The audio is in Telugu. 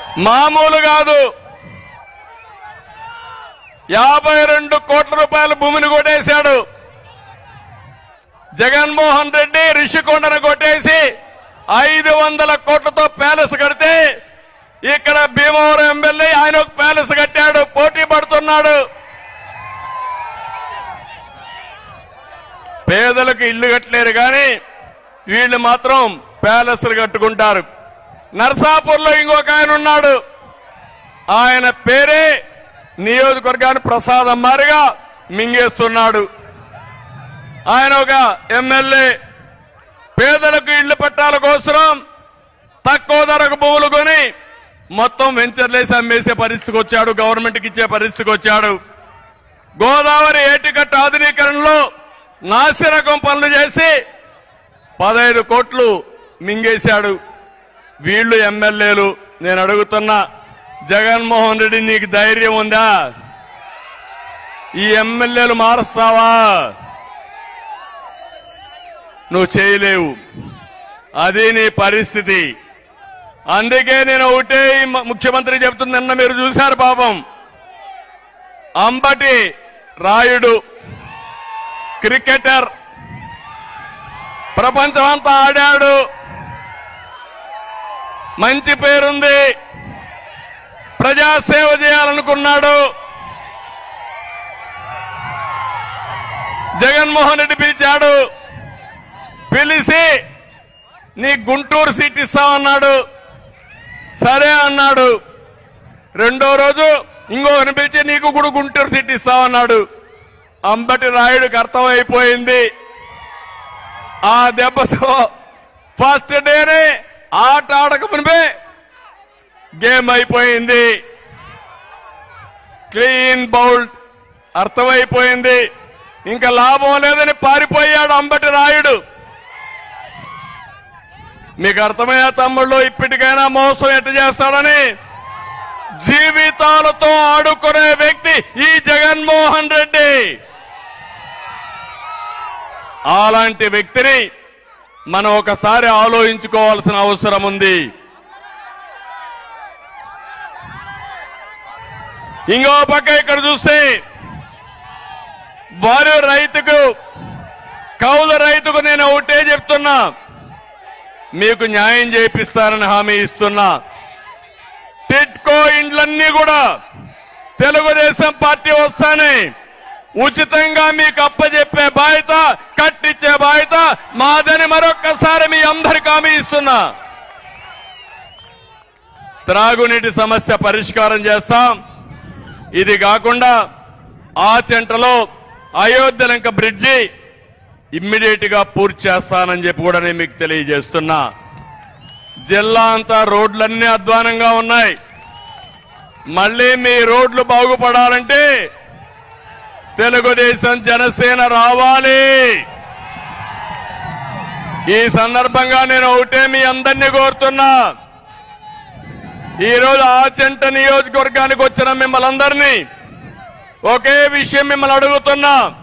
మామూలు కాదు యాభై రెండు కోట్ల రూపాయల భూమిని కొట్టేశాడు జగన్మోహన్ రెడ్డి రిషికొండను కొట్టేసి ఐదు వందల కోట్లతో ప్యాలెస్ కడితే ఇక్కడ భీమవరం ఎమ్మెల్యే ఆయన ఒక ప్యాలెస్ కట్టాడు పోటీ పడుతున్నాడు పేదలకు ఇల్లు కట్టలేరు కానీ వీళ్ళు మాత్రం ప్యాలెస్లు కట్టుకుంటారు నర్సాపూర్లో ఇంకొక ఆయన ఉన్నాడు ఆయన పేరే నియోజకవర్గాన్ని ప్రసాదం మారిగా మింగేస్తున్నాడు ఆయన ఒక ఎమ్మెల్యే పేదలకు ఇళ్ల పట్టాల కోసం తక్కువ ధరకు భూములు కొని మొత్తం వెంచర్లేసి అమ్మేసే పరిస్థితికి వచ్చాడు గవర్నమెంట్కి ఇచ్చే పరిస్థితికి వచ్చాడు గోదావరి ఏటికట్టు ఆధునీకరణలో నాసిరకం పనులు చేసి పదహైదు కోట్లు మింగేశాడు వీళ్ళు ఎమ్మెల్యేలు నేను అడుగుతున్నా జగన్మోహన్ రెడ్డి నీకు ధైర్యం ఉందా ఈ ఎమ్మెల్యేలు మారుస్తావా నువ్వు చేయలేవు అది నీ పరిస్థితి అందుకే నేను ఒకటే ఈ మ- ముఖ్యమంత్రి చెప్తుంది నిన్న మీరు చూశారు పాపం అంబటి రాయుడు క్రికెటర్ ప్రపంచమంతా ఆడాడు మంచి పేరుంది ప్రజాసేవ చేయాలనుకున్నాడు జగన్మోహన్ రెడ్డి పిలిచాడు పిలిచి నీ గుంటూరు సీట్ ఇస్తామన్నాడు సరే అన్నాడు రెండో రోజు ఇంకొకరిని పిలిచి నీకు కూడా గుంటూరు సీట్ ఇస్తామన్నాడు అంబటి రాయుడికి అర్థమైపోయింది ఆ దెబ్బతో ఫస్ట్ డేనే ఆట ఆడక మునిపే గేమ్ అయిపోయింది క్లీన్ బౌల్డ్ అర్థమైపోయింది ఇంకా లాభం లేదని పారిపోయాడు అంబటి రాయుడు మీకు అర్థమయ్యా తమ్ముళ్ళు ఇప్పటికైనా మోసం ఎట్టు చేస్తాడని జీవితాలతో ఆడుకునే వ్యక్తి ఈ జగన్మోహన్ రెడ్డి అలాంటి వ్యక్తిని మనం ఒకసారి ఆలోచించుకోవాల్సిన అవసరం ఉంది ఇంకో పక్క ఇక్కడ చూస్తే వారి రైతుకు కౌలు రైతుకు నేను ఒకటే చెప్తున్నా మీకు న్యాయం చేపిస్తానని హామీ ఇస్తున్నా టిట్కో ఇండ్లన్నీ కూడా తెలుగుదేశం పార్టీ వస్తానే ఉచితంగా మీకు అప్పచెప్పే బాధ్యత కట్టించే బాధ్యత మాదని మరొక్కసారి మీ అందరికి హామీ ఇస్తున్నా త్రాగునీటి సమస్య పరిష్కారం చేస్తాం ఇది కాకుండా ఆ చెంటలో అయోధ్యలంక బ్రిడ్జి ఇమ్మీడియట్ గా పూర్తి చేస్తానని చెప్పి కూడా నేను మీకు తెలియజేస్తున్నా జిల్లా అంతా రోడ్లన్నీ అధ్వానంగా ఉన్నాయి మళ్ళీ మీ రోడ్లు బాగుపడాలంటే తెలుగుదేశం జనసేన రావాలి ఈ సందర్భంగా నేను ఒకటే మీ అందరినీ కోరుతున్నా ఈ రోజు ఆచంట నియోజకవర్గానికి వచ్చిన మిమ్మల్ని అందరినీ ఒకే విషయం మిమ్మల్ని అడుగుతున్నా